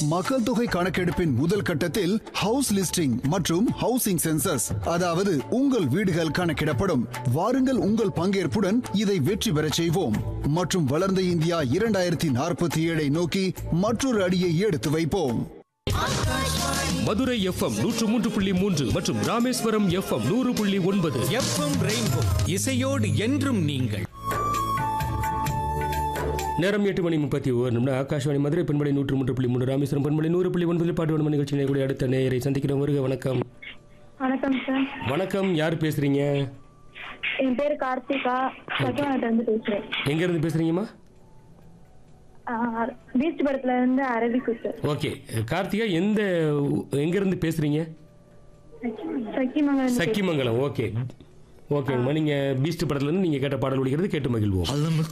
மக்கள் தொகை கணக்கெடுப்பின் முதல் கட்டத்தில் ஹவுஸ் லிஸ்டிங் மற்றும் ஹவுசிங் சென்சஸ் அதாவது உங்கள் வீடுகள் கணக்கிடப்படும் வாருங்கள் உங்கள் பங்கேற்புடன் இதை வெற்றி பெறச் செய்வோம் மற்றும் வளர்ந்த இந்தியா இரண்டாயிரத்தி நாற்பத்தி ஏழை நோக்கி மற்றொரு அடியை எடுத்து வைப்போம் மதுரை எஃப்எம் நூற்று மூன்று புள்ளி மூன்று மற்றும் ராமேஸ்வரம் எஃப்எம் நூறு புள்ளி ஒன்பது எஃப்எம் ரெயின்போ இசையோடு என்றும் நீங்கள் நேரம் எட்டு மணி முப்பத்தி ஒரு நிமிடம் ஆகாஷ்வாணி மதுரை பண்பலை நூற்று மூன்று புள்ளி மூன்று ராமேஸ்வரம் பண்பலை நூறு புள்ளி ஒன்பது பாட்டு வடம நிகழ்ச்சி கூட அடுத்த நேயரை சந்திக்கிறோம் வருக வணக்கம் வணக்கம் சார் வணக்கம் யார் பேசுறீங்க என் பேர் கார்த்திகா சத்துவானத்துல இருந்து பேசுறேன் எங்க இருந்து பேசுறீங்கம்மா ஆஹ், பீச் படத்துல இருந்து அரபிக்குத்து ஓகே கார்த்திகா எந்த எங்க இருந்து பேசுறீங்க சக்கிமங்கலம் சக்கிமங்கலம் ஓகே ஓகேங்கம்மா நீங்க பீஸ்ட் படத்துல இருந்து நீங்க கேட்ட பாடல் ஒழிக்கிறது கேட்டு மகிழ்வோம்